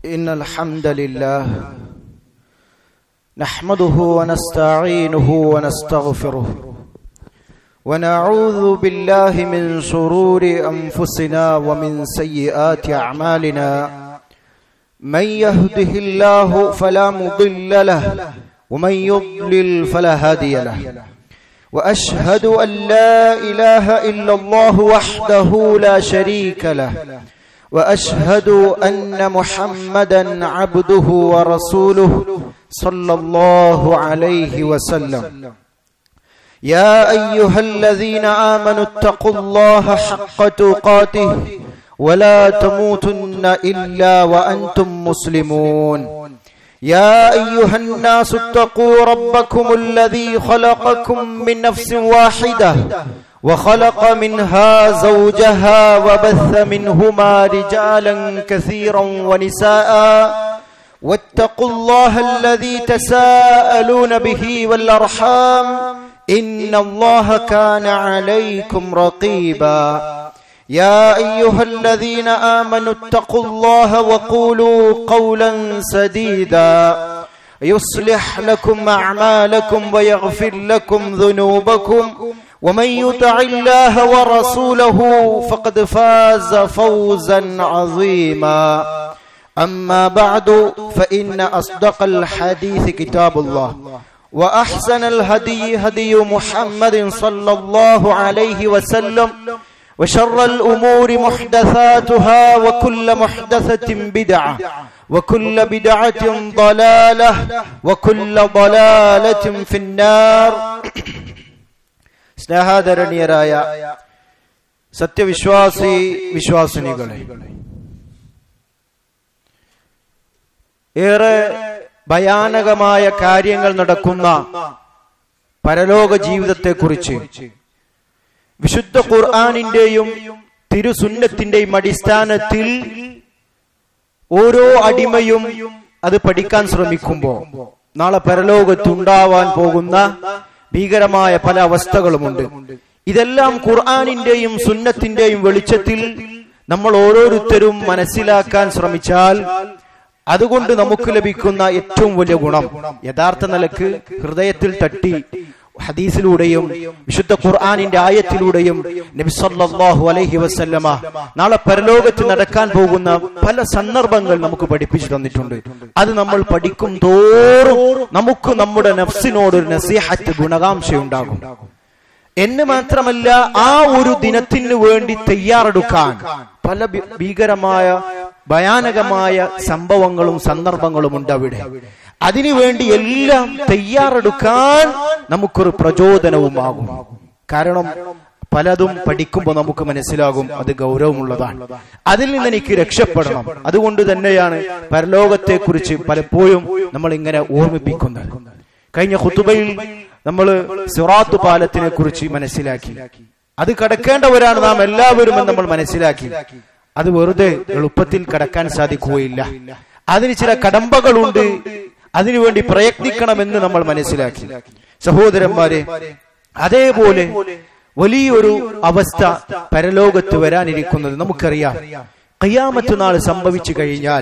إن الحمد لله نحمده ونستعينه ونستغفره ونعوذ بالله من شرور أنفسنا ومن سيئات أعمالنا من يهده الله فلا مضل له ومن يضلل فلا هادي له واشهد ان لا اله الا الله وحده لا شريك له واشهد ان محمدا عبده ورسوله صلى الله عليه وسلم يا ايها الذين امنوا اتقوا الله حق تقاته ولا تموتن الا وانتم مسلمون يا ايها الناس اتقوا ربكم الذي خلقكم من نفس واحده وخلق منها زوجها وبث منهما رجالا كثيرا ونساء واتقوا الله الذي تساءلون به والارحام ان الله كان عليكم رقيبا يا ايها الذين امنوا اتقوا الله وقولوا قولا سديدا يصلح لكم اعمالكم ويغفر لكم ذنوبكم ومن يطع الله ورسوله فقد فاز فوزا عظيما اما بعد فان اصدق الحديث كتاب الله واحسن الهدي هدي محمد صلى الله عليه وسلم وشر الأمور محدثاتها وكل محدثة بدعة وكل بدعة ضلالة وكل ضلالة في النار സ്നേഹാദരണീയരായ സത്യവിശ്വാസി വിശ്വാസിനികളെ ഏറെ ഭയാനകമായ കാര്യങ്ങൾ നടക്കുന്ന പരലോക ജീവിതത്തെക്കുറിച്ച് വിശുദ്ധ ഖുർആാനിന്റെയും തിരുസുന്നത്തിന്റെയും അടിസ്ഥാനത്തിൽ ഓരോ അടിമയും അത് പഠിക്കാൻ ശ്രമിക്കുമ്പോ നാളെ പരലോകത്തുണ്ടാവാൻ പോകുന്ന ഭീകരമായ പല അവസ്ഥകളുമുണ്ട് ഇതെല്ലാം ഖുർആാനിന്റെയും സുന്നത്തിന്റെയും വെളിച്ചത്തിൽ നമ്മൾ ഓരോരുത്തരും മനസ്സിലാക്കാൻ ശ്രമിച്ചാൽ അതുകൊണ്ട് നമുക്ക് ലഭിക്കുന്ന ഏറ്റവും വലിയ ഗുണം യഥാർത്ഥ നിലക്ക് ഹൃദയത്തിൽ തട്ടി ഹദീസിലൂടെയും വിശുദ്ധ ഖുർആാനിന്റെ ആയത്തിലൂടെയും നബി സല്ലല്ലാഹു അലൈഹി വസല്ലമ നാളെ പരലോകത്ത് നടക്കാൻ പോകുന്ന പല സന്ദർഭങ്ങൾ നമുക്ക് പഠിപ്പിച്ചു തന്നിട്ടുണ്ട് അത് നമ്മൾ പഠിക്കും തോറും നമുക്ക് നമ്മുടെ നഫ്സിനോട് ഒരു നസീഹത്ത് ഗുണകാംക്ഷ ഉണ്ടാകും എന്ന് മാത്രമല്ല ആ ഒരു ദിനത്തിന് വേണ്ടി തയ്യാറെടുക്കാൻ പല ഭീകരമായ ഭയാനകമായ സംഭവങ്ങളും സന്ദർഭങ്ങളും ഉണ്ട് അവിടെ അതിനുവേണ്ടി എല്ലാം തയ്യാറെടുക്കാൻ നമുക്കൊരു പ്രചോദനവുമാകും കാരണം പലതും പഠിക്കുമ്പോൾ നമുക്ക് മനസ്സിലാകും അത് ഗൗരവമുള്ളതാണ് അതിൽ നിന്ന് എനിക്ക് രക്ഷപ്പെടണം അതുകൊണ്ട് തന്നെയാണ് പരലോകത്തെ കുറിച്ച് പലപ്പോഴും നമ്മൾ ഇങ്ങനെ ഓർമ്മിപ്പിക്കുന്നത് കഴിഞ്ഞ ഖുത്തുബയിൽ നമ്മൾ സിറാത്ത് പാലത്തിനെ കുറിച്ച് മനസ്സിലാക്കി അത് കടക്കേണ്ടവരാണ് നാം എല്ലാവരും എന്ന് നമ്മൾ മനസ്സിലാക്കി അത് വെറുതെ എളുപ്പത്തിൽ കടക്കാൻ സാധിക്കുകയില്ല അതിന് ചില കടമ്പകളുണ്ട് അതിനുവേണ്ടി പ്രയത്നിക്കണമെന്ന് നമ്മൾ മനസ്സിലാക്കി സഹോദരന്മാരെ അതേപോലെ വലിയൊരു അവസ്ഥ പരലോകത്ത് വരാനിരിക്കുന്നത് നമുക്കറിയാം കയ്യാമത്ത് നാൾ സംഭവിച്ചു കഴിഞ്ഞാൽ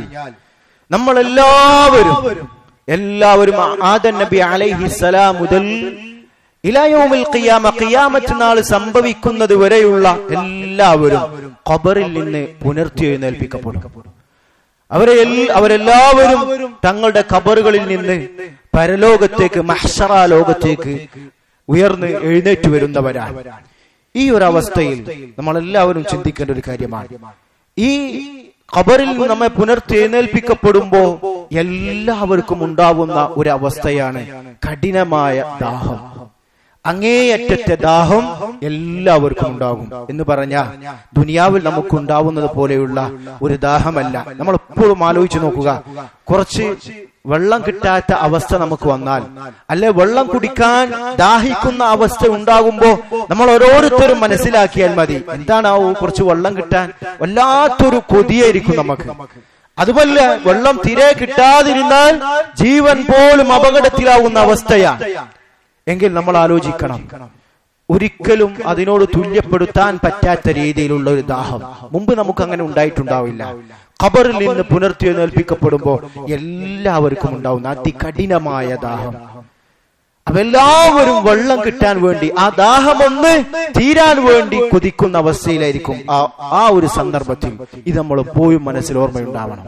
നമ്മളെല്ലാവരും എല്ലാവരും ആദൻ നബി അലൈഹിസലാം മുതൽ ഇലായോമിൽ ഖിയാമ ഖിയാമത്ത് നാൾ സംഭവിക്കുന്നത് വരെയുള്ള എല്ലാവരും ഖബറിൽ നിന്ന് പുനർത്തിയെഴുന്നേൽപ്പിക്കപ്പെടും അവരെ അവരെല്ലാവരും തങ്ങളുടെ ഖബറുകളിൽ നിന്ന് പരലോകത്തേക്ക് മഹ്ഷറ ലോകത്തേക്ക് ഉയർന്ന് എഴുന്നേറ്റ് വരുന്നവരാണ് ഈ ഒരു അവസ്ഥയിൽ നമ്മളെല്ലാവരും ചിന്തിക്കേണ്ട ഒരു കാര്യമാണ് ഈ ഖബറിൽ നിന്ന് നമ്മെ പുനർത്തെഴുന്നേൽപ്പിക്കപ്പെടുമ്പോ എല്ലാവർക്കും ഉണ്ടാവുന്ന ഒരു അവസ്ഥയാണ് കഠിനമായ ദാഹം അങ്ങേയറ്റത്തെ ദാഹം എല്ലാവർക്കും ഉണ്ടാകും എന്ന് പറഞ്ഞ ദുനിയാവിൽ നമുക്ക് ഉണ്ടാവുന്നത് പോലെയുള്ള ഒരു ദാഹമല്ല നമ്മൾ എപ്പോഴും ആലോചിച്ച് നോക്കുക കുറച്ച് വെള്ളം കിട്ടാത്ത അവസ്ഥ നമുക്ക് വന്നാൽ അല്ലെ വെള്ളം കുടിക്കാൻ ദാഹിക്കുന്ന അവസ്ഥ ഉണ്ടാകുമ്പോ നമ്മൾ ഓരോരുത്തരും മനസ്സിലാക്കിയാൽ മതി എന്താണാവൂ കുറച്ച് വെള്ളം കിട്ടാൻ വല്ലാത്തൊരു കൊതിയായിരിക്കും നമുക്ക് അതുപോലെ വെള്ളം തിരെ കിട്ടാതിരുന്നാൽ ജീവൻ പോലും അപകടത്തിലാവുന്ന അവസ്ഥയാണ് എങ്കിൽ നമ്മൾ ആലോചിക്കണം ഒരിക്കലും അതിനോട് തുല്യപ്പെടുത്താൻ പറ്റാത്ത രീതിയിലുള്ള ഒരു ദാഹം മുമ്പ് നമുക്ക് അങ്ങനെ ഉണ്ടായിട്ടുണ്ടാവില്ല ഖബറിൽ നിന്ന് പുനർത്തിയെന്നേൽപ്പിക്കപ്പെടുമ്പോ എല്ലാവർക്കും ഉണ്ടാവുന്ന അതികഠിനമായ ദാഹം അപ്പൊ എല്ലാവരും വെള്ളം കിട്ടാൻ വേണ്ടി ആ ദാഹം ഒന്ന് തീരാൻ വേണ്ടി കൊതിക്കുന്ന അവസ്ഥയിലായിരിക്കും ആ ആ ഒരു സന്ദർഭത്തിൽ ഇത് നമ്മൾ എപ്പോഴും മനസ്സിൽ ഓർമ്മയുണ്ടാവണം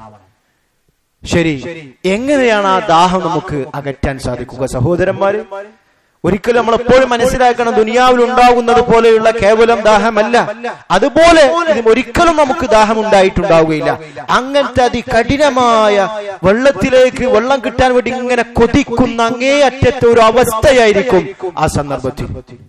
ശരി എങ്ങനെയാണ് ആ ദാഹം നമുക്ക് അകറ്റാൻ സാധിക്കുക സഹോദരന്മാര് ഒരിക്കലും നമ്മൾ എപ്പോഴും മനസ്സിലാക്കണം ദുനിയാവിൽ ഉണ്ടാകുന്നത് പോലെയുള്ള കേവലം ദാഹമല്ല അതുപോലെ ഇതിന് ഒരിക്കലും നമുക്ക് ദാഹം ഉണ്ടായിട്ടുണ്ടാവുകയില്ല അങ്ങനത്തെ അതികഠിനമായ വെള്ളത്തിലേക്ക് വെള്ളം കിട്ടാൻ വേണ്ടി ഇങ്ങനെ കൊതിക്കുന്ന അങ്ങേയറ്റത്തെ ഒരു അവസ്ഥയായിരിക്കും ആ സന്ദർഭത്തിൽ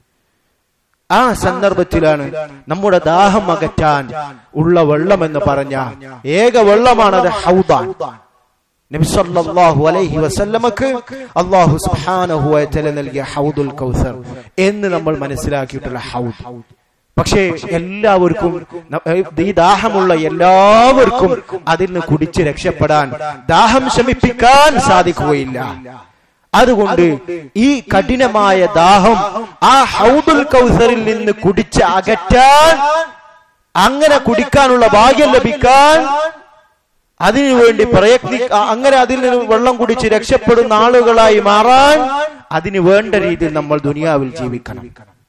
ആ സന്ദർഭത്തിലാണ് നമ്മുടെ ദാഹം അകറ്റാൻ ഉള്ള വെള്ളം എന്ന് പറഞ്ഞ ഏക വെള്ളമാണത് ഹൗദാൻ നബി സല്ലല്ലാഹു അലൈഹി വസല്ലമക്ക് അല്ലാഹു സുബ്ഹാനഹു വ തആല നൽകിയ ഹൗദുൽ കൗസർ എന്ന് നമ്മൾ മനസ്സിലാക്കിയിട്ടുള്ള ഹൗദ് പക്ഷേ എല്ലാവർക്കും ന- ഏ, ഈ ദാഹമുള്ള എല്ലാവർക്കും അതിൽ നിന്ന് കുടിച്ച് രക്ഷപ്പെടാൻ ദാഹം ശമിപ്പിക്കാൻ സാധിക്കുകയില്ല അതുകൊണ്ട് ഈ കഠിനമായ ദാഹം ആ ഹൗദുൽ കൗസറിൽ നിന്ന് കുടിച്ച് അകറ്റാൻ അങ്ങനെ കുടിക്കാനുള്ള ഭാഗ്യം ലഭിക്കാൻ അതിനുവേണ്ടി പ്രയത്നി അ- അങ്ങനെ അതിൽ നിന്ന് വെള്ളം കുടിച്ച് രക്ഷപ്പെടുന്ന ആളുകളായി മാറാൻ അതിന് വേണ്ട രീതിയിൽ നമ്മൾ ദുനിയാവിൽ ജീവിക്കണം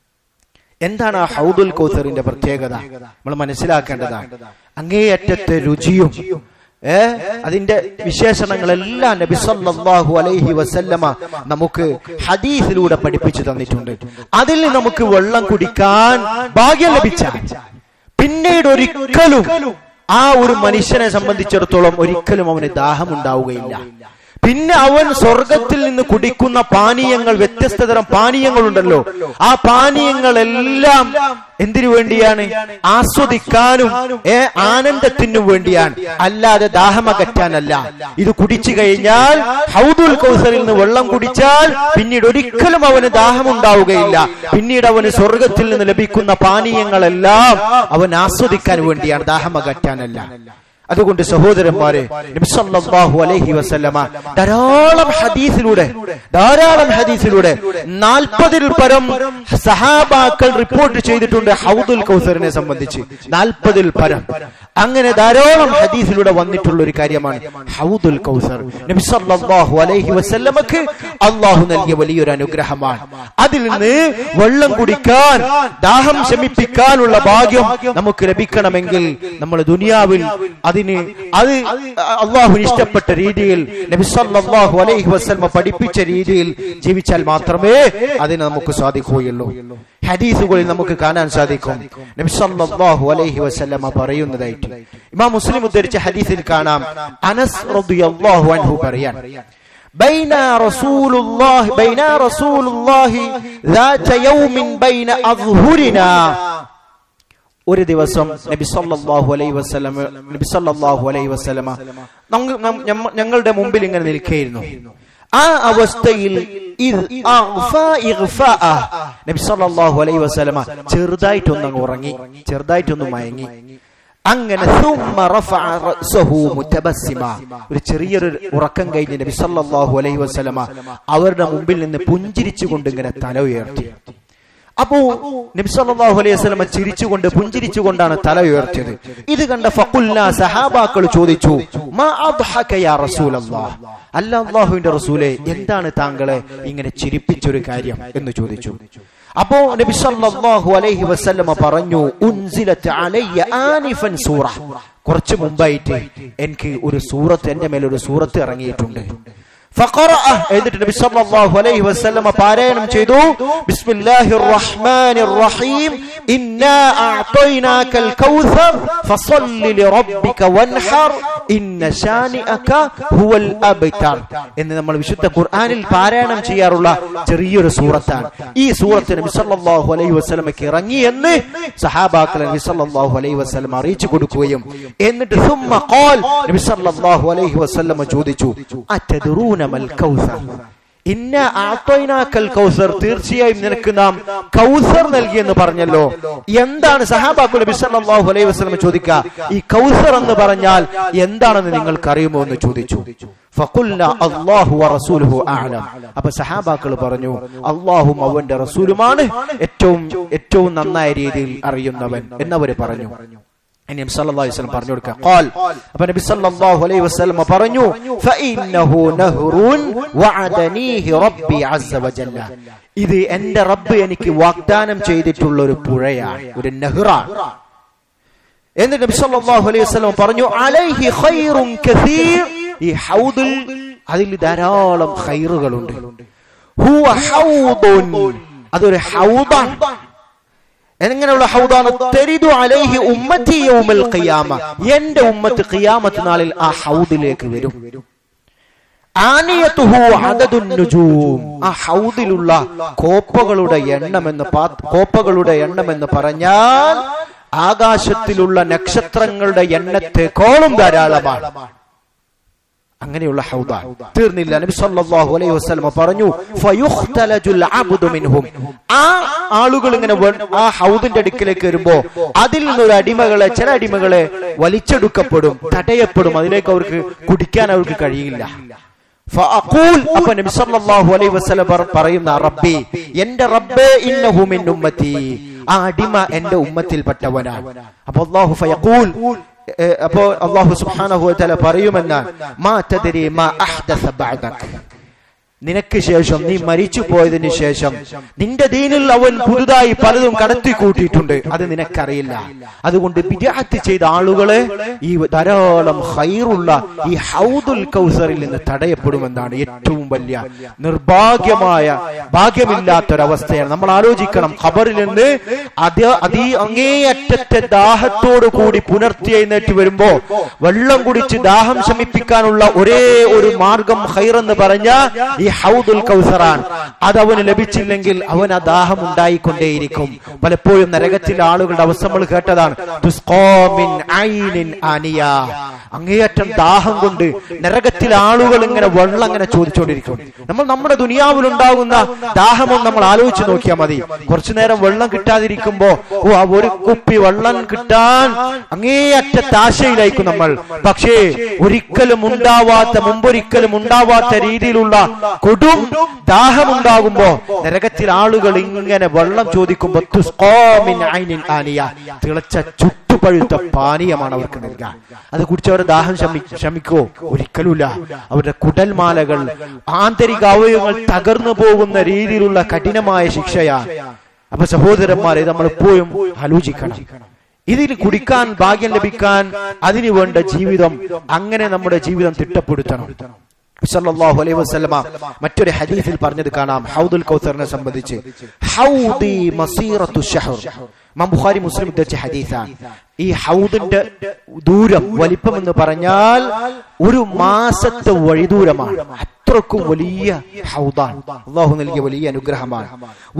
എന്താണ് ആ ഹൗദുൽ കൗസറിന്റെ പ്രത്യേകത നമ്മൾ മനസ്സിലാക്കേണ്ടതാണ് അങ്ങേയറ്റത്തെ രുചിയും ഏ അതിന്റെ വിശേഷണങ്ങളെല്ലാം നബി സല്ലല്ലാഹു അലൈഹി വസല്ലമ നമുക്ക് ഹദീസിലൂടെ പഠിപ്പിച്ചു തന്നിട്ടുണ്ട് അതിൽ നിന്ന് നമുക്ക് വെള്ളം കുടിക്കാൻ ഭാഗ്യം ലഭിച്ചാൽ പിന്നീട് ഒരിക്കലും ആ ഒരു മനുഷ്യനെ സംബന്ധിച്ചിടത്തോളം ഒരിക്കലും അവന് ദാഹം ഉണ്ടാവുകയില്ല പിന്നെ അവൻ സ്വർഗത്തിൽ നിന്ന് കുടിക്കുന്ന പാനീയങ്ങൾ വ്യത്യസ്ത തരം പാനീയങ്ങളുണ്ടല്ലോ ആ പാനീയങ്ങളെല്ലാം എന്തിനു വേണ്ടിയാണ് ആസ്വദിക്കാനും ഏ ആനന്ദത്തിനും വേണ്ടിയാണ് അല്ലാതെ ദാഹമകറ്റാനല്ല ഇത് കുടിച്ചു കഴിഞ്ഞാൽ ഹൗദുൽ കൗസറിൽ നിന്ന് വെള്ളം കുടിച്ചാൽ പിന്നീട് ഒരിക്കലും അവന് ദാഹമുണ്ടാവുകയില്ല പിന്നീട് അവന് സ്വർഗത്തിൽ നിന്ന് ലഭിക്കുന്ന പാനീയങ്ങളെല്ലാം അവൻ ആസ്വദിക്കാൻ വേണ്ടിയാണ് ദാഹമകറ്റാനല്ല അതുകൊണ്ട് സഹോദരന്മാരെ നബി സല്ലല്ലാഹു അലൈഹി വസല്ലമ ധാരാളം ഹദീസിലൂടെ ധാരാളം ഹദീസിലൂടെ നാൽപ്പതിൽ പരം സഹാബാക്കൾ റിപ്പോർട്ട് ചെയ്തിട്ടുണ്ട് ഹൗദുൽ കൗസറിനെ സംബന്ധിച്ച് നാൽപ്പതിൽ പരം അങ്ങനെ ധാരാളം ഹദീസിലൂടെ വന്നിട്ടുള്ള ഒരു കാര്യമാണ് ഹൗദുൽ കൗസർ നബി സല്ലല്ലാഹു അലൈഹി വസല്ലമക്ക് അള്ളാഹു നൽകിയ വലിയൊരു അനുഗ്രഹമാണ് അതിൽ നിന്ന് വെള്ളം കുടിക്കാൻ ദാഹം ശമിപ്പിക്കാനുള്ള ഭാഗ്യം നമുക്ക് ലഭിക്കണമെങ്കിൽ നമ്മൾ ദുനിയാവിൽ അതിന് അത് അള്ളാഹു ഇഷ്ടപ്പെട്ട രീതിയിൽ നബി സല്ലല്ലാഹു അലൈഹി വസല്ലമ പഠിപ്പിച്ച രീതിയിൽ ജീവിച്ചാൽ മാത്രമേ അതിന് നമുക്ക് സാധിക്കുകയുള്ളൂ ഹദീസുകളിൽ നമുക്ക് കാണാൻ സാധിക്കും നബി സല്ലല്ലാഹു അലൈഹി വസല്ലമ പറയുന്നതായിട്ട് ഇമാം മുസ്ലിം ഉദ്ധരിച്ച ഹദീസിൽ കാണാം അനസ് റളിയല്ലാഹു അൻഹു പറയാൻ بين رسول الله بين رسول الله ذات يوم بين أظهرنا ഒരു ദിവസം നബി സല്ലല്ലാഹു അലൈഹി വസല്ലമ നബി സല്ലല്ലാഹു അലൈഹി വസല്ലമ നമ്മ- നമ്മ- ഞമ്മ- ഞങ്ങളുടെ മുമ്പിൽ ഇങ്ങനെ നിൽക്കുകയായിരുന്നു ആ അവസ്ഥയിൽ ഇത് അഗ്ഫാ ഇഗ്ഫാഅ. നബി സല്ലല്ലാഹു അലൈഹി വസല്ലമ ചെറുതായിട്ടൊന്ന് അങ്ങ് ഉറങ്ങി ചെറുതായിട്ടൊന്ന് മയങ്ങി അങ്ങനെ ثم رفع رأسه متبسما. ഒരു ചെറിയൊരു ഉറക്കം കഴിഞ്ഞ് നബി സല്ലല്ലാഹു അലൈഹി വസല്ലമ അവരുടെ മുമ്പിൽ നിന്ന് പുഞ്ചിരിച്ചുകൊണ്ട് ഇങ്ങനെ തല ഉയർത്തി അപ്പോ നബി സല്ലല്ലാഹു അലൈഹി വസല്ലമ ചിരിച്ചുകൊണ്ട് പുഞ്ചിരിച്ചുകൊണ്ടാണ് തല ഉയർത്തിയത് ഇത് കണ്ട ഫഖുൽന സഹാബാക്കൾ ചോദിച്ചു മാ അദ്ഹക യാ റസൂലല്ലാഹ് അല്ല അല്ലാഹുവിന്റെ റസൂലേ എന്താണ് താങ്കളെ ഇങ്ങനെ ചിരിപ്പിച്ചൊരു കാര്യം എന്ന് ചോദിച്ചു അപ്പോ നബി സല്ലല്ലാഹു അലൈഹി വസല്ലമ പറഞ്ഞു ഉൻസിലത്ത് അലയ്യ ആനിഫൻ സൂറ കുറച്ച് മുമ്പായിട്ട് എനിക്ക് ഒരു സൂറത്ത് എന്റെ മേലെ ഒരു സൂറത്ത് ഇറങ്ങിയിട്ടുണ്ട് فقرأ എന്നിട്ട് നബി സല്ലല്ലാഹു അലൈഹി വസല്ലമ പാരായണം ചെയ്തു ബിസ്മില്ലാഹിർ റഹ്മാനിർ റഹീം ഇന്നാ അഅതൈനാകൽ കൗസർ ഫസല്ലി ലിറബ്ബിക വൻഹർ ഇന്ന ശാനിഅക ഹുവൽ അബ്തർ എന്ന് നമ്മൾ വിശുദ്ധ ഖുർആനിൽ പാരായണം ചെയ്യാറുള്ള ചെറിയൊരു സൂറത്താണ് ഈ സൂറത്ത് നബി സല്ലല്ലാഹു അലൈഹി വസല്ലമയ്ക്ക് ഇറങ്ങി എന്ന് സഹാബാക്കൾ നബി സല്ലല്ലാഹു അലൈഹി വസല്ലം അറിയിച്ചു കൊടുക്കുകയും എന്നിട്ട് ثم قال നബി സല്ലല്ലാഹു അലൈഹി വസല്ലമ ചോദിച്ചു അത്തദ്റൂന മൽ കൗസർ ഇന്ന ആത്തോയിനാക്കൽ കൗസർ തീർച്ചയായും നിനക്ക് നാം കൗസർ നൽകിയെന്ന് പറഞ്ഞല്ലോ എന്താണ് സഹാബാക്കുൽ നബി സല്ലല്ലാഹു അലൈഹി വസല്ലം ചോദിക്കുക ഈ കൗസർ എന്ന് പറഞ്ഞാൽ എന്താണെന്ന് നിങ്ങൾക്ക് അറിയുമോ എന്ന് ചോദിച്ചു ഫഖുൽന അല്ലാഹു വറസൂലുഹു അഅലം അപ്പൊ സഹാബാക്കൾ പറഞ്ഞു അള്ളാഹും അവന്റെ റസൂലുമാണ് ഏറ്റവും ഏറ്റവും നന്നായ രീതിയിൽ അറിയുന്നവൻ എന്നവര് പറഞ്ഞു ഇനി നബി സല്ലല്ലാഹു അലൈഹി വസല്ലം പറഞ്ഞു കൊടുക്കുക ഖാൽ അപ്പോൾ നബി സല്ലല്ലാഹു അലൈഹി വസല്ലം പറഞ്ഞു ഫഇന്നഹു നഹ്റുൻ വഅദനീഹി റബ്ബി അസ്സ വജല്ല ഇത് എന്റെ റബ്ബ് എനിക്ക് വാഗ്ദാനം ചെയ്തിട്ടുള്ള ഒരു പുഴയാണ് ഒരു നെഹ്റാണ് എന്നിട്ട് നബി സല്ലല്ലാഹു അലൈഹി വസല്ലം പറഞ്ഞു അലൈഹി ഖൈറുൻ കസീർ ഈ ഹൗദിൽ അതിൽ ധാരാളം ഖൈറുകളുണ്ട് ഹുവ ഹൗദുൻ അതൊരു ഹൗദാണ് എങ്ങനെയുള്ള ഹൗദാണ് തെരിതു അലൈഹി ഉമ്മത്തി യൗമൽ ഖിയാമ എന്റെ ഉമ്മത്ത് ഖിയാമത്ത് നാളിൽ ആ ഹൗദിലേക്ക് വരും ആനിയത്തുഹു അദദുൻ നുജൂം ആ ഹൗദിലുള്ള കോപ്പകളുടെ എണ്ണമെന്ന് പാ- കോപ്പകളുടെ എണ്ണമെന്ന് പറഞ്ഞാൽ ആകാശത്തിലുള്ള നക്ഷത്രങ്ങളുടെ എണ്ണത്തെക്കോളം ധാരാളമാണ് അങ്ങനെയുള്ള ഹൗദ തീർന്നില്ല നബി സല്ലല്ലാഹു അലൈഹി വസല്ലം പറഞ്ഞു ഫയുഖ്തലജുൽ അബ്ദു മിൻഹും ആ ആളുകൾ ഇങ്ങനെ വ- ആ ഹൗദിന്റെ അടുക്കിലേക്ക് വരുമ്പോ അതിൽ നിന്നൊരു അടിമകളെ ചില അടിമകളെ വലിച്ചെടുക്കപ്പെടും തടയപ്പെടും അതിലേക്ക് അവർക്ക് കുടിക്കാൻ അവർക്ക് കഴിയില്ല ഫഅഖൂൽ അപ്പൊ നബി സല്ലല്ലാഹു അലൈഹി വസല്ലം പറ- പറയുന്ന റബ്ബി എന്റെ റബ്ബേ ഇന്നഹു മിൻ ഉമ്മത്തി ആ അടിമ എന്റെ ഉമ്മത്തിൽപ്പെട്ടവനാണ് അപ്പൊ അല്ലാഹു ഫയഖൂൽ ഏ, അപ്പോ അള്ളാഹു സുബ്ഹാനഹു വതആല പറയുമെന്ന് മാ തദ്രി മാ അഹ്ദസ ബഅദക് നിനക്ക് ശേഷം നീ മരിച്ചു പോയതിനു ശേഷം നിന്റെ ദീനിൽ അവൻ പുതുതായി പലതും കടത്തി കൂട്ടിയിട്ടുണ്ട് അത് നിനക്കറിയില്ല അതുകൊണ്ട് ബിദഅത്ത് ചെയ്ത ആളുകളെ ഈ ധാരാളം ഹൈറുള്ള ഈ ഹൗദുൽ കൗസറിൽ നിന്ന് തടയപ്പെടുമെന്നാണ് ഏറ്റവും വലിയ നിർഭാഗ്യമായ ഭാഗ്യമില്ലാത്തൊരവസ്ഥയാണ് നമ്മൾ ആലോചിക്കണം ഖബറിൽ നിന്ന് അത് അതീ അങ്ങേയറ്റത്തെ ദാഹത്തോടു കൂടി പുനർത്തി എഴുന്നേറ്റ് വരുമ്പോ വെള്ളം കുടിച്ച് ദാഹം ശമിപ്പിക്കാനുള്ള ഒരേ ഒരു മാർഗം ഹൈറെന്ന് പറഞ്ഞ ഈ ഹൗദുൽ കൗസറാണ് അത് അവന് ലഭിച്ചില്ലെങ്കിൽ അവൻ ആ ദാഹം ഉണ്ടായിക്കൊണ്ടേയിരിക്കും പലപ്പോഴും നരകത്തിലെ ആളുകളുടെ അവസ്ഥ നമ്മൾ കേട്ടതാണ് തുസ്ഖാ മിൻ ഐനിൻ ആനിയ. അങ്ങേയറ്റം ദാഹം കൊണ്ട് നരകത്തിലെ ആളുകൾ ഇങ്ങനെ വെള്ളം ഇങ്ങനെ ചോദിച്ചുകൊണ്ടിരിക്കും നമ്മൾ നമ്മുടെ ദുനിയാവിൽ ഉണ്ടാകുന്ന ദാഹമൊന്നും നമ്മൾ ആലോചിച്ച് നോക്കിയാൽ മതി കുറച്ചു നേരം വെള്ളം കിട്ടാതിരിക്കുമ്പോ ഓ ആ ഒരു കുപ്പി വെള്ളം കിട്ടാൻ അങ്ങേയറ്റത്തെ ആശയിലായിരിക്കും നമ്മൾ പക്ഷേ ഒരിക്കലും ഉണ്ടാവാത്ത മുമ്പൊരിക്കലും ഉണ്ടാവാത്ത രീതിയിലുള്ള കൊടും ദാഹമുണ്ടാകുമ്പോ നരകത്തിൽ ആളുകൾ ഇങ്ങനെ വെള്ളം ചോദിക്കുമ്പോ തുസ്ഖാ മിൻ ഐനിൻ ആനിയ. തിളച്ച ചുട്ടുപഴുത്ത പാനീയമാണ് അവർക്ക് നൽകുക അത് കുടിച്ച് അവരുടെ ദാഹം ശമി ശമിക്കോ ഒരിക്കലുമില്ല അവരുടെ കുടൽമാലകൾ ആന്തരിക അവയവങ്ങൾ തകർന്നു പോകുന്ന രീതിയിലുള്ള കഠിനമായ ശിക്ഷയാണ് അപ്പൊ സഹോദരന്മാരെ നമ്മൾ എപ്പോഴും ആലോചിക്കണം ഇതിൽ കുടിക്കാൻ ഭാഗ്യം ലഭിക്കാൻ അതിനു വേണ്ട ജീവിതം അങ്ങനെ നമ്മുടെ ജീവിതം തിട്ടപ്പെടുത്തണം സല്ലല്ലാഹു അലൈഹി വസല്ലമ മറ്റൊരു ഹദീസിൽ പറഞ്ഞത് കാണാം ഹൗദുൽ കൗസറിനെ സംബന്ധിച്ച് ഹൗദി മസീറത്തു ഷഹർ ഇമാം ബുഖാരി മുസ്ലിം ഉദ്ധരിച്ച ഹദീസാണ് ഈ ഹൗദിന്റെ ദൂരം വലിപ്പം എന്ന് പറഞ്ഞാൽ ഒരു മാസത്തെ വഴിദൂരമാണ് അത്രക്കും വലിയ ഹൗദാണ് അള്ളാഹു നൽകിയ വലിയ അനുഗ്രഹമാണ്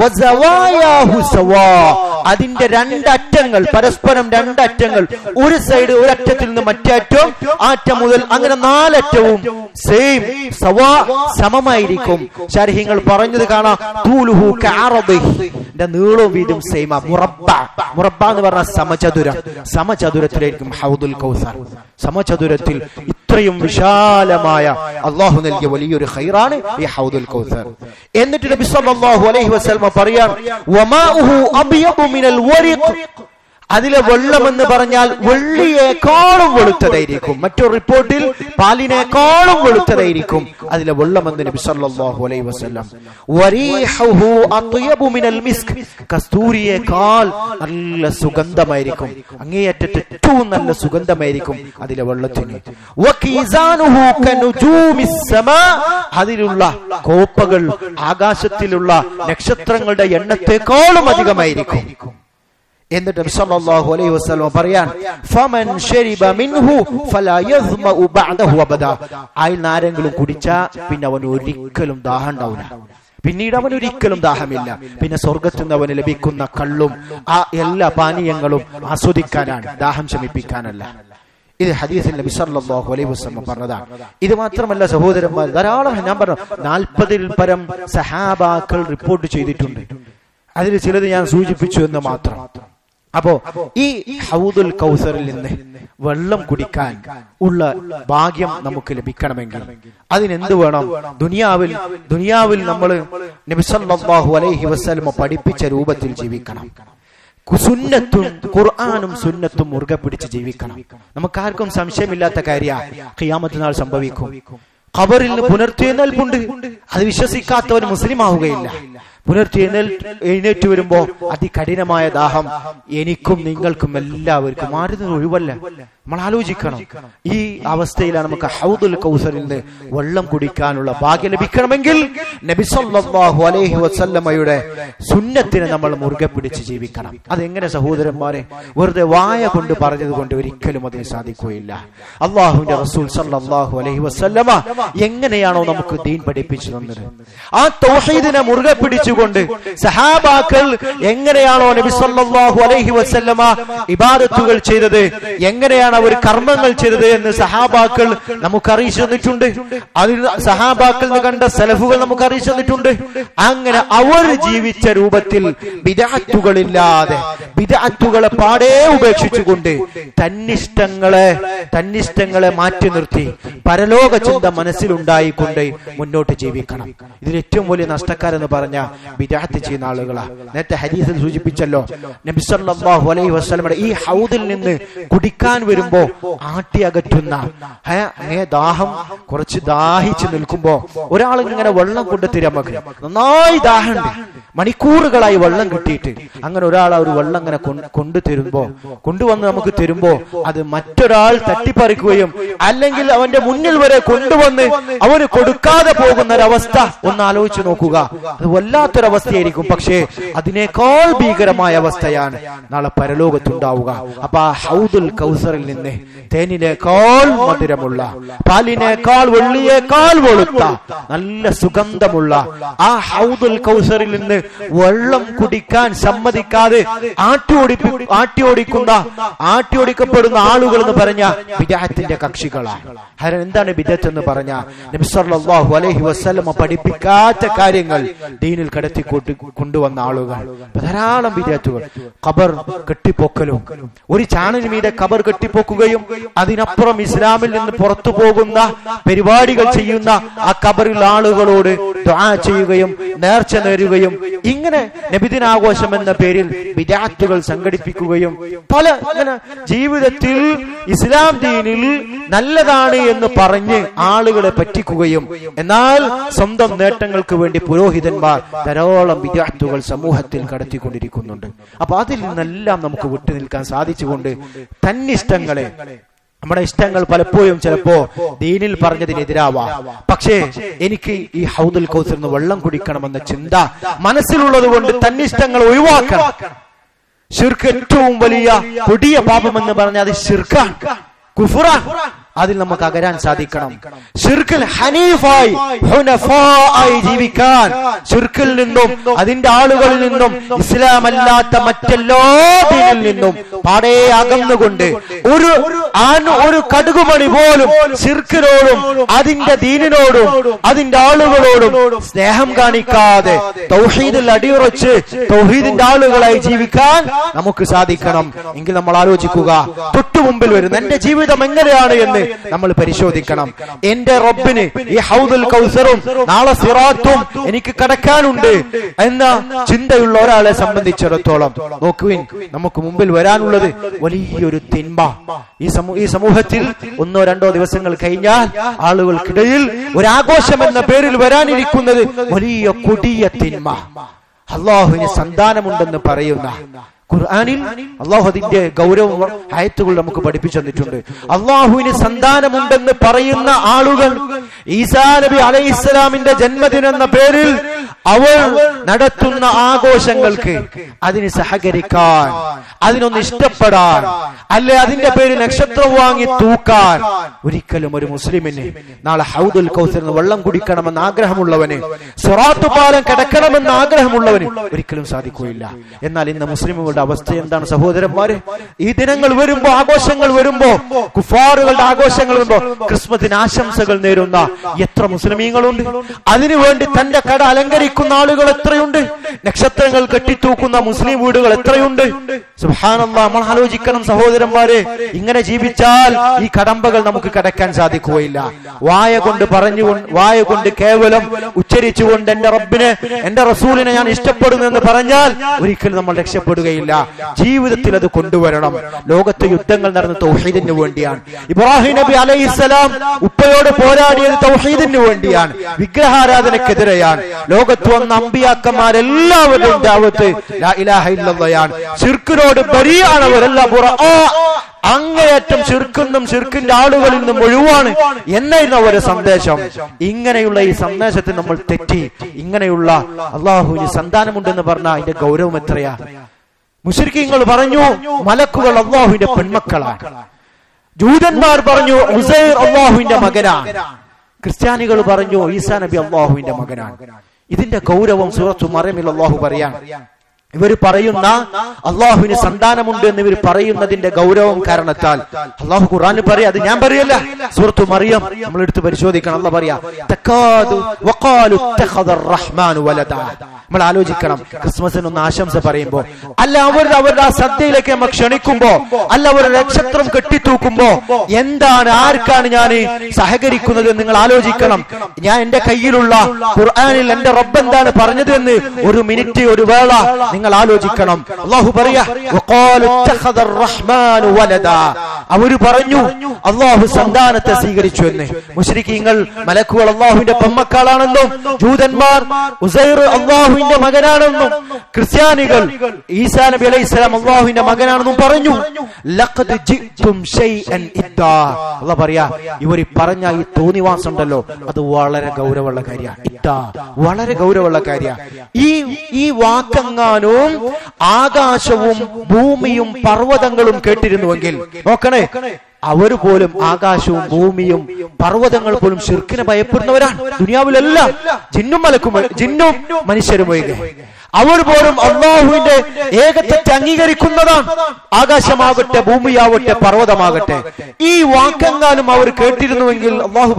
വസവായാഹു സവാ. അതിന്റെ രണ്ടറ്റങ്ങൾ പരസ്പരം രണ്ടറ്റങ്ങൾ ഒരു സൈഡ് ഒരറ്റത്തിൽ നിന്ന് മറ്റേ അറ്റവും ആ അറ്റം മുതൽ അങ്ങനെ നാലറ്റവും സെയിം സവാ സമമായിരിക്കും ശാരിഹ്യങ്ങൾ പറഞ്ഞത് കാണാം തൂലുഹു കഅറദിഹി. ഇതിന്റെ നീളവും വീതും സെയിം മുറബ്ബ മുറബ്ബ എന്ന് പറഞ്ഞാൽ സമചതുരം സമചതുരത്തിലായിരിക്കും ഹൗദുൽ കൗസർ സമചതുരത്തിൽ ഇത്രയും വിശാലമായ അള്ളാഹു നൽകിയ വലിയൊരു ഖൈറാണ് ഈ ഹൗദുൽ കൗസർ എന്നിട്ട് നബി സല്ലല്ലാഹു അലൈഹി വസല്ലമ പറയാൻ വമാഉഹു അബ്യദു മിനൽ വരിഖ് അതിലെ വെള്ളം എന്ന് പറഞ്ഞാൽ വെള്ളിയേക്കാളും വെളുത്തതായിരിക്കും മറ്റൊരു റിപ്പോർട്ടിൽ പാലിനേക്കാളും വെളുത്തതായിരിക്കും അതിലെ വെള്ളം എന്ന് നബി സല്ലല്ലാഹു അലൈഹി വസല്ലം വരീഹുഹു അത്യബു മിനൽ മിസ്ക് കസ്തൂരിയേക്കാൾ നല്ല സുഗന്ധമായിരിക്കും അങ്ങേയറ്റത്തെ ഏറ്റവും നല്ല സുഗന്ധമായിരിക്കും അതിലെ വെള്ളത്തിന് വകീസാനുഹു കനുജൂമിസ് സമാ അതിലുള്ള കോപ്പകൾ ആകാശത്തിലുള്ള നക്ഷത്രങ്ങളുടെ എണ്ണത്തെക്കാളും അധികമായിരിക്കും എന്നിട്ട് നബി സല്ലല്ലാഹു അലൈഹി വസല്ലം പറയാൻ ഫമൻ ശരിബ മിൻഹു ഫലാ യസ്മഉ ബഅദഹു അബദാ അതിൽ ആരെങ്കിലും കുടിച്ചാ പിന്നെ അവൻ ഒരിക്കലും ദാഹം ഉണ്ടാവില്ല പിന്നീട് അവൻ ഒരിക്കലും ദാഹമില്ല പിന്നെ സ്വർഗത്തിൽ നിന്ന് അവന് ലഭിക്കുന്ന കള്ളും ആ എല്ലാ പാനീയങ്ങളും ആസ്വദിക്കാനാണ് ദാഹം ശമിപ്പിക്കാനല്ല ഇത് ഹദീസിൽ നബി സല്ലല്ലാഹു അലൈഹി വസല്ലം പറഞ്ഞതാണ് ഇത് മാത്രമല്ല സഹോദരന്മാർ ധാരാളം ഞാൻ പറഞ്ഞു നാൽപ്പതിൽ പരം സഹാബാക്കൾ റിപ്പോർട്ട് ചെയ്തിട്ടുണ്ട് അതിൽ ചിലത് ഞാൻ സൂചിപ്പിച്ചു എന്ന് മാത്രം അപ്പോ ഈ ഹൗദുൽ കൗസറിൽ നിന്ന് വെള്ളം കുടിക്കാൻ ഉള്ള ഭാഗ്യം നമുക്ക് ലഭിക്കണമെങ്കിൽ അതിനെന്ത് വേണം ദുനിയാവിൽ ദുനിയാവിൽ നമ്മൾ നബിസല്ലാഹു അലൈഹി വസ്ലമ പഠിപ്പിച്ച രൂപത്തിൽ ജീവിക്കണം സുന്നത്തും ഖുർആാനും സുന്നത്തും മുറുകെ പിടിച്ച് ജീവിക്കണം നമുക്കാർക്കും സംശയമില്ലാത്ത കാര്യ ഖിയാമത്ത് നാൾ സംഭവിക്കും ഖബറിൽ നിന്ന് പുനർത്തിയെഴുന്നേൽപ്പുണ്ട് അത് വിശ്വസിക്കാത്തവൻ മുസ്ലിം ആവുകയില്ല പുനർത്തിയെഴുന്നേൽ എഴുന്നേറ്റ് വരുമ്പോ അതികഠിനമായ ദാഹം എനിക്കും നിങ്ങൾക്കും എല്ലാവർക്കും മാറുന്നത് ഒഴിവല്ല നമ്മൾ ആലോചിക്കണം ഈ അവസ്ഥയിലാണ് നമുക്ക് ഹൗദുൽ കൗസറിൽ നിന്ന് വെള്ളം കുടിക്കാനുള്ള ഭാഗ്യം ലഭിക്കണമെങ്കിൽ നബിസല്ലാഹു അലൈഹി വസല്ലമയുടെ സുന്നത്തിനെ നമ്മൾ മുറുകെ പിടിച്ച് ജീവിക്കണം അതെങ്ങനെ സഹോദരന്മാരെ വെറുതെ വായ കൊണ്ട് പറഞ്ഞത് കൊണ്ട് ഒരിക്കലും അതിന് സാധിക്കുകയില്ല അള്ളാഹുവിന്റെ റസൂൽ സല്ലല്ലാഹു അലൈഹി വസല്ലമ എങ്ങനെയാണോ നമുക്ക് ദീൻ പഠിപ്പിച്ചു തന്നത് ആ തൗഹീദിനെ മുറുകെ പിടിച്ചുകൊണ്ട് സഹാബാക്കൾ എങ്ങനെയാണോ നബി സല്ലല്ലാഹു അലൈഹി വസല്ലമ ഇബാദത്തുകൾ ചെയ്തത് എങ്ങനെയാണ് അവർ കർമ്മങ്ങൾ ചെയ്തത് എന്ന് സഹാബാക്കൾ നമുക്ക് അറിയിച്ചു തന്നിട്ടുണ്ട് അതിൽ സഹാബാക്കൾ നിന്ന് കണ്ട സലഫുകൾ നമുക്ക് അറിയിച്ചു തന്നിട്ടുണ്ട് അങ്ങനെ അവർ ജീവിച്ച രൂപത്തിൽ ബിദഅത്തുകളില്ലാതെ ബിദഅത്തുകളെ പാടെ ഉപേക്ഷിച്ചുകൊണ്ട് തന്നിഷ്ടങ്ങളെ തന്നിഷ്ടങ്ങളെ മാറ്റി നിർത്തി പരലോക ചിന്ത മനസ്സിലുണ്ടായിക്കൊണ്ട് മുന്നോട്ട് ജീവിക്കണം ഇതിൽ ഏറ്റവും വലിയ നഷ്ടക്കാരെന്ന് പറഞ്ഞ ബിദഅത്ത് ചെയ്യുന്ന ആളുകളാ നേരത്തെ ഹദീസിൽ സൂചിപ്പിച്ചല്ലോ നബി സല്ലല്ലാഹു അലൈഹി വസല്ലമയുടെ ഈ ഹൗദിൽ നിന്ന് കുടിക്കാൻ വരുമ്പോ ആട്ടി അകറ്റുന്ന ഹേ, അങ്ങേ ദാഹം കുറച്ച് ദാഹിച്ച് നിൽക്കുമ്പോ ഒരാൾ ഇങ്ങനെ വെള്ളം കൊണ്ട് തരാൻ മകൻ നന്നായി ദാഹമുണ്ട് മണിക്കൂറുകളായി വെള്ളം കിട്ടിയിട്ട് അങ്ങനെ ഒരാൾ ആ ഒരു വെള്ളം ഇങ്ങനെ കൊ- കൊണ്ടു തരുമ്പോ കൊണ്ടുവന്ന് നമുക്ക് തരുമ്പോ അത് മറ്റൊരാൾ തട്ടിപ്പറിക്കുകയും അല്ലെങ്കിൽ അവന്റെ മുന്നിൽ വരെ കൊണ്ടുവന്ന് അവന് കൊടുക്കാതെ പോകുന്ന ഒരവസ്ഥ ഒന്ന് ആലോചിച്ച് നോക്കുക അത് വല്ലാത്തൊരവസ്ഥയായിരിക്കും പക്ഷേ അതിനേക്കാൾ ഭീകരമായ അവസ്ഥയാണ് നാളെ പരലോകത്തുണ്ടാവുക അപ്പൊ ആ ഹൗദുൽ കൗസറിൽ നിന്ന് തേനിനേക്കാൾ മധുരമുള്ള പാലിനേക്കാൾ വെള്ളിയേക്കാൾ വെളുത്ത നല്ല സുഗന്ധമുള്ള ആ ഹൗദുൽ കൗസറിൽ നിന്ന് വെള്ളം കുടിക്കാൻ സമ്മതിക്കാതെ ആട്ടിയോടിപ്പി ആട്ടിയോടിക്കുന്ന ആട്ടിയോടിക്കപ്പെടുന്ന ആളുകൾ എന്ന് പറഞ്ഞ വിദാഹത്തിന്റെ കക്ഷികളാണ് ഹരൻ എന്താണ് ബിദത്ത് എന്ന് പറഞ്ഞ നബിസ്വല്ലാഹു അലൈഹി വസ്ലമ പഠിപ്പിക്കാത്ത കാര്യങ്ങൾ ദീനിൽ കടത്തി കൂട്ടി കൊണ്ടുവന്ന ആളുകൾ ഇപ്പൊ ധാരാളം വിദഗ്ധകൾ ഖബർ കെട്ടിപ്പൊക്കലും ഒരു ചാനലിന് മീതെ ഖബർ കെട്ടിപ്പൊക്കുകയും അതിനപ്പുറം ഇസ്ലാമിൽ നിന്ന് പുറത്തു പോകുന്ന പരിപാടികൾ ചെയ്യുന്ന ആ ഖബറിൽ ആളുകളോട് ദുആ ചെയ്യുകയും നേർച്ച നേരുകയും ഇങ്ങനെ നബിദിനാഘോഷം എന്ന പേരിൽ വിദാത്തുകൾ സംഘടിപ്പിക്കുകയും പല ഇങ്ങനെ ജീവിതത്തിൽ ഇസ്ലാം ദീനിൽ നല്ലതാണ് എന്ന് പറഞ്ഞ് ആളുകളെ പറ്റിക്കുകയും എന്നാൽ സ്വന്തം നേട്ടങ്ങൾക്ക് വേണ്ടി പുരോഹിതന്മാർ ധാരാളം വിദ്യാർത്ഥികൾ സമൂഹത്തിൽ കടത്തിക്കൊണ്ടിരിക്കുന്നുണ്ട് അപ്പൊ അതിൽ നിന്നെല്ലാം നമുക്ക് വിട്ടുനിൽക്കാൻ സാധിച്ചുകൊണ്ട് തന്നിഷ്ടങ്ങളെ നമ്മുടെ ഇഷ്ടങ്ങൾ പലപ്പോഴും ചിലപ്പോ ദീനിൽ പറഞ്ഞതിനെതിരാവാം പക്ഷേ എനിക്ക് ഈ ഹൗദുൽ കൗസർ നിന്ന് വെള്ളം കുടിക്കണമെന്ന ചിന്ത മനസ്സിലുള്ളത് കൊണ്ട് തന്നിഷ്ടങ്ങൾ ഒഴിവാക്കണം ഷിർക്ക് ഏറ്റവും വലിയ കൊടിയ പാപമെന്ന് പറഞ്ഞാൽ അത് ഷിർക്കാണ് കുഫുറ അതിൽ നമുക്ക് അകരാൻ സാധിക്കണം ഷിർക്കിൽ ഹനീഫായി ഹുനഫായി ജീവിക്കാൻ ഷിർക്കിൽ നിന്നും അതിന്റെ ആളുകളിൽ നിന്നും ഇസ്ലാം അല്ലാത്ത മറ്റെല്ലാ ദീനിൽ നിന്നും പാടെ അകന്നുകൊണ്ട് ഒരു ആൺ ഒരു കടുകുമണി പോലും ഷിർക്കിനോടും അതിന്റെ ദീനിനോടും അതിന്റെ ആളുകളോടും സ്നേഹം കാണിക്കാതെ തൗഹീദിൽ അടിയുറച്ച് തൗഹീദിന്റെ ആളുകളായി ജീവിക്കാൻ നമുക്ക് സാധിക്കണം എങ്കിൽ നമ്മൾ ആലോചിക്കുക തൊട്ടു മുമ്പിൽ വരുന്ന എന്റെ ജീവിതം എങ്ങനെയാണ് എന്ന് നമ്മൾ പരിശോധിക്കണം എന്റെ റബ്ബിന് ഈ ഹൗദുൽ കൗസറും നാളെ സിറാത്തും എനിക്ക് കടക്കാനുണ്ട് എന്ന ചിന്തയുള്ള ഒരാളെ സംബന്ധിച്ചിടത്തോളം നോക്കുവിൻ നമുക്ക് മുമ്പിൽ വരാനുള്ളത് വലിയൊരു തിന്മ ഈ സമൂ ഈ സമൂഹത്തിൽ ഒന്നോ രണ്ടോ ദിവസങ്ങൾ കഴിഞ്ഞാൽ ആളുകൾക്കിടയിൽ ഒരാഘോഷം എന്ന പേരിൽ വരാനിരിക്കുന്നത് വലിയ കൊടിയ തിന്മ അള്ളാഹുവിന് സന്താനമുണ്ടെന്ന് പറയുന്ന ഖുർആനിൽ അള്ളാഹു അതിന്റെ ഗൗരവം ആയത്തുകൾ നമുക്ക് പഠിപ്പിച്ചു തന്നിട്ടുണ്ട് അള്ളാഹുവിന് സന്താനമുണ്ടെന്ന് പറയുന്ന ആളുകൾ ഈസാ നബി അലൈഹി ഇസ്ലാമിന്റെ ജന്മദിനം എന്ന പേരിൽ അവർ നടത്തുന്ന ആഘോഷങ്ങൾക്ക് അതിന് സഹകരിക്കാൻ അതിനൊന്ന് ഇഷ്ടപ്പെടാൻ അല്ലെ അതിന്റെ പേരിൽ നക്ഷത്രം വാങ്ങി തൂക്കാൻ ഒരിക്കലും ഒരു മുസ്ലിമിന് നാളെ ഹൗദുൽ കൗസർ വെള്ളം കുടിക്കണമെന്ന് ആഗ്രഹമുള്ളവന് സ്വറാത്തു പാലം കിടക്കണമെന്ന് ആഗ്രഹമുള്ളവന് ഒരിക്കലും സാധിക്കുകയില്ല എന്നാൽ ഇന്ന് മുസ്ലിമുകളുടെ അവസ്ഥ എന്താണ് സഹോദരന്മാര് ഈ ദിനങ്ങൾ വരുമ്പോ ആഘോഷങ്ങൾ വരുമ്പോ കുഫാറുകളുടെ ആഘോഷങ്ങൾ വരുമ്പോ ക്രിസ്മസിന് ആശംസകൾ നേരുന്ന എത്ര മുസ്ലിമീങ്ങളുണ്ട് അതിനുവേണ്ടി തന്റെ കട അലങ്കരിക്കുന്ന ആളുകൾ എത്രയുണ്ട് നക്ഷത്രങ്ങൾ കെട്ടിത്തൂക്കുന്ന മുസ്ലിം വീടുകൾ എത്രയുണ്ട് സുബ്ഹാനല്ലാഹ് നമ്മൾ ആലോചിക്കണം സഹോദരന്മാരെ ഇങ്ങനെ ജീവിച്ചാൽ ഈ കടമ്പകൾ നമുക്ക് കടക്കാൻ സാധിക്കുകയില്ല വായ കൊണ്ട് പറഞ്ഞുകൊണ്ട് വായ കൊണ്ട് കേവലം ഉച്ചരിച്ചുകൊണ്ട് എന്റെ റബ്ബിനെ എന്റെ റസൂലിനെ ഞാൻ ഇഷ്ടപ്പെടുന്നു എന്ന് പറഞ്ഞാൽ ഒരിക്കലും നമ്മൾ രക്ഷപ്പെടുകയില്ല ജീവിതത്തിൽ അത് കൊണ്ടുവരണം ലോകത്ത് യുദ്ധങ്ങൾ നടന്ന തൗഹീദിന് വേണ്ടിയാണ് ഇബ്രാഹിം നബി അലൈഹിസ്സലാം ഉപ്പയോട് പോരാടിയത് തൗഹീദിന് വേണ്ടിയാണ് വിഗ്രഹാരാധനക്കെതിരെയാണ് ലോകത്ത് വന്ന അമ്പിയാക്കന്മാരെല്ലാവരുടെയും ദാവത്ത് ലാ ഇലാഹ ഇല്ലല്ലയാണ് ശിർക്കിനോട് ബരിയാണ് അവരെല്ലാം ബുറആ. അങ്ങേയറ്റം ശിർക്കുന്നും ശിർക്കിന്റെ ആളുകളിൽ നിന്നും ഒഴിവാണ് എന്നായിരുന്നു അവരുടെ സന്ദേശം ഇങ്ങനെയുള്ള ഈ സന്ദേശത്തെ നമ്മൾ തെറ്റി ഇങ്ങനെയുള്ള അള്ളാഹുവിന് സന്താനമുണ്ടെന്ന് പറഞ്ഞ അതിന്റെ ഗൗരവം എത്രയാ മുഷരിക്കങ്ങൾ പറഞ്ഞു മലക്കുകൾ അള്ളാഹുവിന്റെ പെൺമക്കളാണ് ജൂതന്മാർ പറഞ്ഞു ഉസൈർ അള്ളാഹുവിന്റെ മകനാണ് ക്രിസ്ത്യാനികൾ പറഞ്ഞു ഈസാ നബി അള്ളാഹുവിന്റെ മകനാണ് ഇതിന്റെ ഗൗരവം സൂറത്തു മറമിൽ അള്ളാഹു പറയാൻ ഇവർ പറയുന്ന അള്ളാഹുവിന് സന്താനമുണ്ട് എന്ന് ഇവർ പറയുന്നതിന്റെ ഗൗരവം കാരണത്താൽ അള്ളാഹു ഖുറാൻ പറയാ അത് ഞാൻ പറയല്ല സൂറത്തു മറിയം നമ്മൾ എടുത്ത് പരിശോധിക്കണം അല്ല പറയാ തക്കാദു വഖാലു ഇത്തഖദ റഹ്മാനു വലദ നമ്മൾ ആലോചിക്കണം ക്രിസ്മസിന് ഒന്ന് ആശംസ പറയുമ്പോ അല്ല അവർ അവരുടെ ആ സദ്യയിലേക്ക് നമ്മൾ ക്ഷണിക്കുമ്പോ അല്ല അവരുടെ നക്ഷത്രം കെട്ടിത്തൂക്കുമ്പോ എന്താണ് ആർക്കാണ് ഞാൻ സഹകരിക്കുന്നത് എന്ന് നിങ്ങൾ ആലോചിക്കണം ഞാൻ എന്റെ കയ്യിലുള്ള ഖുർആനിൽ എന്റെ റബ്ബ് എന്താണ് പറഞ്ഞത് എന്ന് ഒരു മിനിറ്റ് ഒരു വേള നിങ്ങൾ ആലോചിക്കണം അള്ളാഹു പറയാ വഖാലു ഇത്തഖദ റഹ്മാനു വലദ അവര് പറഞ്ഞു അള്ളാഹു സന്താനത്തെ സ്വീകരിച്ചു എന്ന് മുശ്രിക്കീങ്ങൾ മലക്കുകൾ അള്ളാഹുവിന്റെ പെമ്മക്കളാണെന്നും ജൂതന്മാർ ഉസൈർ അള്ളാഹുവിന്റെ മകനാണെന്നും ക്രിസ്ത്യാനികൾ ഈസാ നബി അലൈഹി സ്വലാം അള്ളാഹുവിന്റെ മകനാണെന്നും പറഞ്ഞു ലഖദ് ജിഅ്തും ഷൈഅൻ ഇദ്ദാ അള്ളാഹ് പറയാ ഇവർ ഈ പറഞ്ഞ ഈ തോന്നിവാസം ഉണ്ടല്ലോ അത് വളരെ ഗൗരവമുള്ള കാര്യമാണ് ഇദ്ദാ വളരെ ഗൗരവമുള്ള കാര്യമാണ് ഈ ഈ വാക്കെങ്ങാനും ആകാശവും ഭൂമിയും പർവ്വതങ്ങളും കേട്ടിരുന്നുവെങ്കിൽ നോക്കണേ അവർ പോലും ആകാശവും ഭൂമിയും പർവ്വതങ്ങൾ പോലും ഷിർക്കിനെ ഭയപ്പെടുന്നവരാണ് ദുനിയാവിലെല്ലാം ജിന്നും മലക്കും ജിന്നും മനുഷ്യരും ഒഴികെ അവർ പോലും അള്ളാഹുവിന്റെ ഏകത്വത്തെ അംഗീകരിക്കുന്നതാണ് ആകാശമാകട്ടെ ഭൂമിയാവട്ടെ പർവ്വതമാകട്ടെ ഈ വാക്കെങ്ങാനും അവർ കേട്ടിരുന്നുവെങ്കിൽ അള്ളാഹു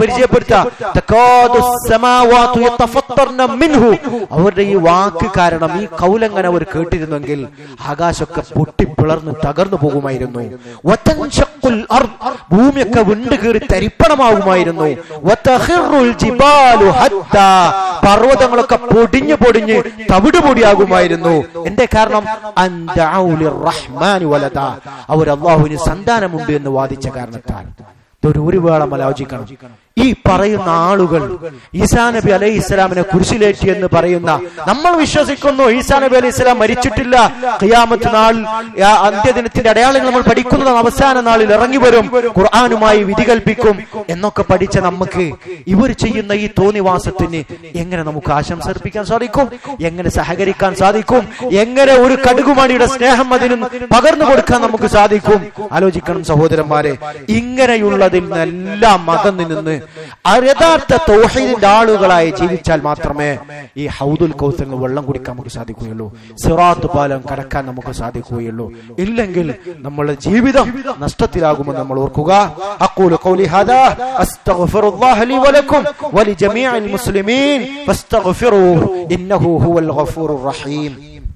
പരിചയപ്പെടുത്ത അവരുടെ ഈ വാക്ക് കാരണം ഈ കൗലങ്ങനെ അവർ കേട്ടിരുന്നെങ്കിൽ ആകാശമൊക്കെ പൊട്ടിപ്പിളർന്ന് തകർന്നു പോകുമായിരുന്നു വതൻഷഖുൽ അർദ് ഭൂമിയൊക്കെ വിണ്ടു കീറി തരിപ്പണമാകുമായിരുന്നു വതഖിറുൽ ജിബാലു ഹത്താ പർവ്വതങ്ങളൊക്കെ പൊടിഞ്ഞു പൊടിഞ്ഞ് തവിട് പൊടിയാകുമായിരുന്നു എന്റെ കാരണം അൻദഔലിർ റഹ്മാനി വലദ അവർ അള്ളാഹുവിന് സന്താനമുണ്ട് എന്ന് വാദിച്ച കാരണത്താൽ ഇതൊരു ഒരു വേള ആലോചിക്കണം ഈ പറയുന്ന ആളുകൾ ഈസാ നബി അലൈഹി ഇസ്ലാമിനെ കുരിശിലേറ്റി എന്ന് പറയുന്ന നമ്മൾ വിശ്വസിക്കുന്നു ഈസാ നബി അലൈഹി ഇസ്ലാം മരിച്ചിട്ടില്ല ഖിയാമത്ത് നാൾ ആ അന്ത്യദിനത്തിന്റെ അടയാളങ്ങൾ നമ്മൾ പഠിക്കുന്നത് അവസാന നാളിൽ ഇറങ്ങി വരും ഖുർആാനുമായി വിധി കൽപ്പിക്കും എന്നൊക്കെ പഠിച്ച നമുക്ക് ഇവർ ചെയ്യുന്ന ഈ തോന്നിവാസത്തിന് എങ്ങനെ നമുക്ക് ആശംസ അർപ്പിക്കാൻ സാധിക്കും എങ്ങനെ സഹകരിക്കാൻ സാധിക്കും എങ്ങനെ ഒരു കടുകുമണിയുടെ സ്നേഹം അതിന് പകർന്നു കൊടുക്കാൻ നമുക്ക് സാധിക്കും ആലോചിക്കണം സഹോദരന്മാരെ ഇങ്ങനെയുള്ളതിൽ നിന്നെല്ലാം അകന്നു നിന്ന് ആ യഥാർത്ഥ തൗഹീദിന്റെ ആളുകളായി ജീവിച്ചാൽ മാത്രമേ ഈ ഹൗദുൽ കൗസറിന് വെള്ളം കുടിക്കാൻ നമുക്ക് സാധിക്കുകയുള്ളൂ സിറാത്ത് പാലം കടക്കാൻ നമുക്ക് സാധിക്കുകയുള്ളൂ ഇല്ലെങ്കിൽ നമ്മളുടെ ജീവിതം നഷ്ടത്തിലാകുമെന്ന് നമ്മൾ ഓർക്കുക അഖൂലു ഖൗലി ഹാദാ അസ്തഗ്ഫിറുല്ലാഹ ലി വലക്കും വലിജമീഅൽ മുസ്ലിമീൻ ഫസ്തഗ്ഫിറൂഹു ഇന്നഹു ഹുവൽ ഗഫൂറുർ റഹീം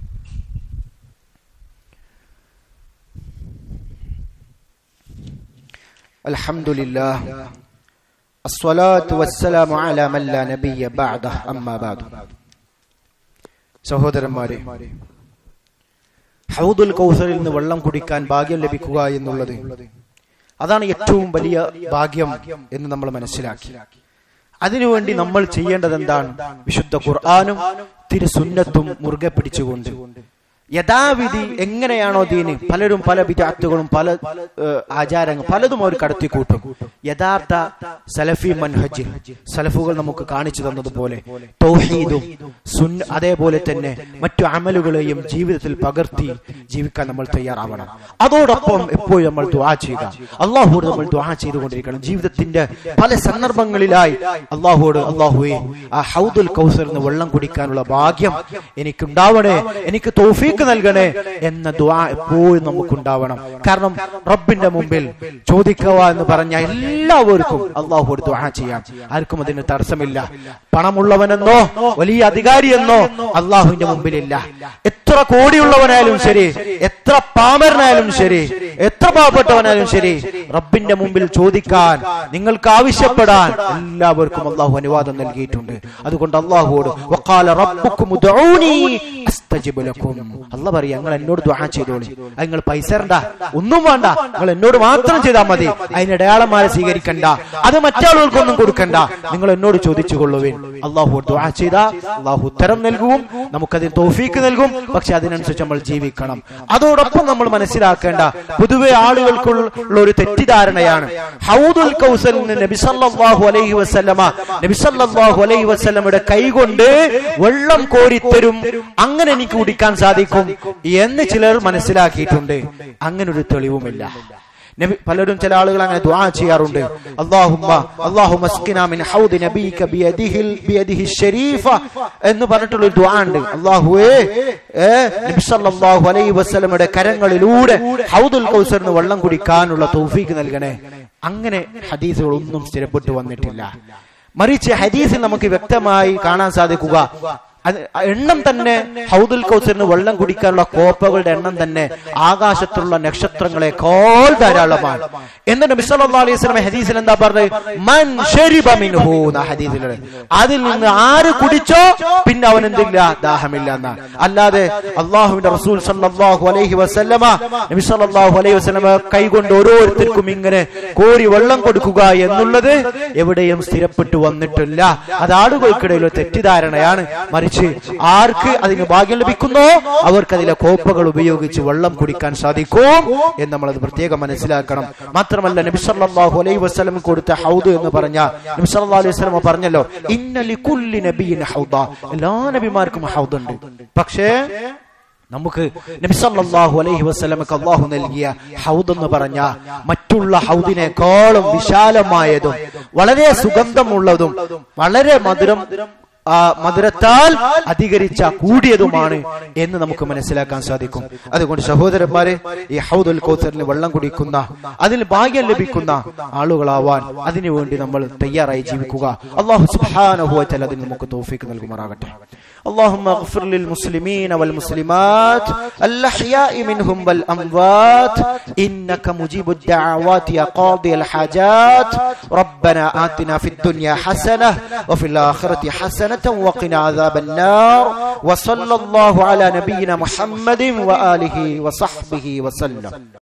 الحمد لله الصلاة والسلام على من لا نبي بعده أما بعد സഹോദരന്മാരെ ഹൗദുൽ കൗസറിൽ നിന്ന് വെള്ളം കുടിക്കാൻ ഭാഗ്യം ലഭിക്കുക എന്നുള്ളത് അതാണ് ഏറ്റവും വലിയ ഭാഗ്യം എന്ന് നമ്മൾ മനസ്സിലാക്കി അതിനുവേണ്ടി നമ്മൾ ചെയ്യേണ്ടത് എന്താണ് വിശുദ്ധ ഖുർആാനും തിരുസുന്നത്തും മുറുകെ പിടിച്ചുകൊണ്ട് യഥാവിധി എങ്ങനെയാണോ ദീന് പലരും പല വിദാത്തുകളും പല ഏഹ്, ആചാരങ്ങൾ പലതും അവർ കടത്തിക്കൂട്ടും യഥാർത്ഥ സലഫി മൻഹജിൽ സലഫുകൾ നമുക്ക് കാണിച്ചു തന്നതുപോലെ തൗഹീദും സുന്ന അതേപോലെ തന്നെ മറ്റു അമലുകളെയും ജീവിതത്തിൽ പകർത്തി ജീവിക്കാൻ നമ്മൾ തയ്യാറാവണം അതോടൊപ്പം എപ്പോഴും നമ്മൾ ദ്വാ ചെയ്യുക അള്ളാഹുവോട് നമ്മൾ ദ്വാ ചെയ്തുകൊണ്ടിരിക്കണം ജീവിതത്തിന്റെ പല സന്ദർഭങ്ങളിലായി അള്ളാഹുവോട് അള്ളാഹുവെ ആ ഹൗദുൽ കൗസറിന് വെള്ളം കുടിക്കാനുള്ള ഭാഗ്യം എനിക്കുണ്ടാവണേ എനിക്ക് തൗഫീക്ക് തൗഫീക്ക് നൽകണേ എന്ന ദുആ എപ്പോഴും നമുക്കുണ്ടാവണം കാരണം റബ്ബിന്റെ മുമ്പിൽ ചോദിക്കുക എന്ന് പറഞ്ഞ എല്ലാവർക്കും അള്ളാഹുവോട് ദുആ ചെയ്യാം ആർക്കും അതിന് തടസ്സമില്ല പണമുള്ളവനെന്നോ വലിയ അധികാരിയെന്നോ അള്ളാഹുവിന്റെ മുമ്പിലില്ല എത്ര കോടിയുള്ളവനായാലും ശരി എത്ര പാമരനായാലും ശരി എത്ര പാവപ്പെട്ടവനായാലും ശരി റബ്ബിന്റെ മുമ്പിൽ ചോദിക്കാൻ നിങ്ങൾക്ക് ആവശ്യപ്പെടാൻ എല്ലാവർക്കും അള്ളാഹു അനുവാദം നൽകിയിട്ടുണ്ട് അതുകൊണ്ട് അള്ളാഹുവോട് വഖാല റബ്ബുക്കും ഉദ്ഊനി അസ്തജിബ് ലക്കും അല്ല പറയാ നിങ്ങൾ എന്നോട് ദുആ ചെയ്തോളി അത് നിങ്ങൾ പൈസ തരണ്ട ഒന്നും വേണ്ട നിങ്ങൾ എന്നോട് മാത്രം ചെയ്താൽ മതി അതിന് അടയാളന്മാരെ സ്വീകരിക്കണ്ട അത് മറ്റാളുകൾക്കൊന്നും കൊടുക്കണ്ട നിങ്ങൾ എന്നോട് ചോദിച്ചു കൊള്ളുവേൻ അള്ളാഹു ദുആ ചെയ്ത അള്ളാഹു ഉത്തരം നൽകും നമുക്കതിന് തോഫീക്ക് നൽകും പക്ഷെ അതിനനുസരിച്ച് നമ്മൾ ജീവിക്കണം അതോടൊപ്പം നമ്മൾ മനസ്സിലാക്കേണ്ട പൊതുവെ ആളുകൾക്കുള്ള ഒരു തെറ്റിദ്ധാരണയാണ് ഹൗദുൽ കൗസലിന് നബി സല്ലല്ലാഹു അലൈഹി വസല്ലമ നബി സല്ലല്ലാഹു അലൈഹി വസല്ലമയുടെ കൈകൊണ്ട് വെള്ളം കോരിത്തരും അങ്ങനെ എനിക്ക് കുടിക്കാൻ സാധിക്കും എന്ന് ചിലർ മനസ്സിലാക്കിയിട്ടുണ്ട് അങ്ങനെ ഒരു തെളിവുമില്ല നബി പലരും ചില ആളുകൾ അങ്ങനെ ദുആ ചെയ്യാറുണ്ട് അല്ലാഹുമ്മ അല്ലാഹുമ്മ സ്കിനാ മിൻ ഹൗദി നബീക ബിയദിഹിൽ ബിയദിഹി ശരീഫ എന്ന് പറഞ്ഞിട്ടുള്ള ഒരു ദുആ ഉണ്ട് അല്ലാഹുവേ ഏ നബി സല്ലല്ലാഹു അലൈഹി വസല്ലമയുടെ കരങ്ങളിലൂടെ ഹൗദുൽ കൗസറിന് വെള്ളം കുടിക്കാനുള്ള തൗഫീക്ക് നൽകണേ അങ്ങനെ ഹദീസുകളൊന്നും സ്ഥിരപ്പെട്ടു വന്നിട്ടില്ല മറിച്ച് ഹദീസിൽ നമുക്ക് വ്യക്തമായി കാണാൻ സാധിക്കുക അത് എണ്ണം തന്നെ ഹൗദുൽ കൗസറിന് വെള്ളം കുടിക്കാനുള്ള കോപ്പകളുടെ എണ്ണം തന്നെ ആകാശത്തുള്ള നക്ഷത്രങ്ങളെക്കാൾ ധാരാളമാണ് എന്ന് നബി സല്ലല്ലാഹു അലൈഹി വസല്ലം ഹദീസിൽ എന്താ പറഞ്ഞത് മൻ ശരിബ മിൻഹു എന്ന ഹദീസിലുള്ളത് അതിൽ നിന്ന് ആര് കുടിച്ചോ പിന്നെ അവൻ എന്തില്ല ദാഹമില്ല എന്നാണ് അല്ലാതെ അള്ളാഹുവിന്റെ റസൂൽ സല്ലല്ലാഹു അലൈഹി വസല്ലമ നബി സല്ലല്ലാഹു അലൈഹി വസല്ലമ കൈകൊണ്ട് ഓരോരുത്തർക്കും ഇങ്ങനെ കോരി വെള്ളം കൊടുക്കുക എന്നുള്ളത് എവിടെയും സ്ഥിരപ്പെട്ടു വന്നിട്ടില്ല അത് ആളുകൾക്കിടയിൽ ഒരു തെറ്റിദ്ധാരണയാണ് മറിച്ച് ആർക്ക് അതിന് ഭാഗ്യം ലഭിക്കുന്നോ അവർക്ക് അതിലെ കോപ്പകൾ ഉപയോഗിച്ച് വെള്ളം കുടിക്കാൻ സാധിക്കും എന്ന് നമ്മൾ അത് പ്രത്യേകം മനസ്സിലാക്കണം മാത്രമല്ല നബി സല്ലല്ലാഹു അലൈഹി വസല്ലം കൊടുത്ത ഹൗദ് എന്ന് പറഞ്ഞ നബി സല്ലല്ലാഹു അലൈഹി വസല്ലം പറഞ്ഞല്ലോ ഇന്നലി കുല്ലി നബിയിൻ ഹൗദ എല്ലാ നബിമാർക്കും ഹൗദ് ഉണ്ട് പക്ഷേ നമുക്ക് നബി സല്ലല്ലാഹു അലൈഹി വസല്ലമക്ക് അള്ളാഹു നൽകിയ ഹൗദ് എന്ന് പറഞ്ഞ മറ്റുള്ള ഹൗദിനേക്കാളും വിശാലമായതും വളരെ സുഗന്ധമുള്ളതും വളരെ മധുരം ആ മധുരത്താൽ അധികരിച്ച കൂടിയതുമാണ് എന്ന് നമുക്ക് മനസ്സിലാക്കാൻ സാധിക്കും അതുകൊണ്ട് സഹോദരന്മാരെ ഈ ഹൗദുൽ കൗസറിന് വെള്ളം കുടിക്കുന്ന അതിൽ ഭാഗ്യം ലഭിക്കുന്ന ആളുകളാവാൻ അതിനുവേണ്ടി നമ്മൾ തയ്യാറായി ജീവിക്കുക അള്ളാഹു സുബ്ഹാനഹു വ തആല അതിന് നമുക്ക് തൗഫീക്ക് നൽകുമാറാകട്ടെ اللهم اغفر للمسلمين والمسلمات الأحياء منهم والأموات إنك مجيب الدعوات يا قاضي الحاجات ربنا آتنا في الدنيا حسنة وفي الآخرة حسنة وقنا عذاب النار وصلى الله على نبينا محمد وآله وصحبه وسلم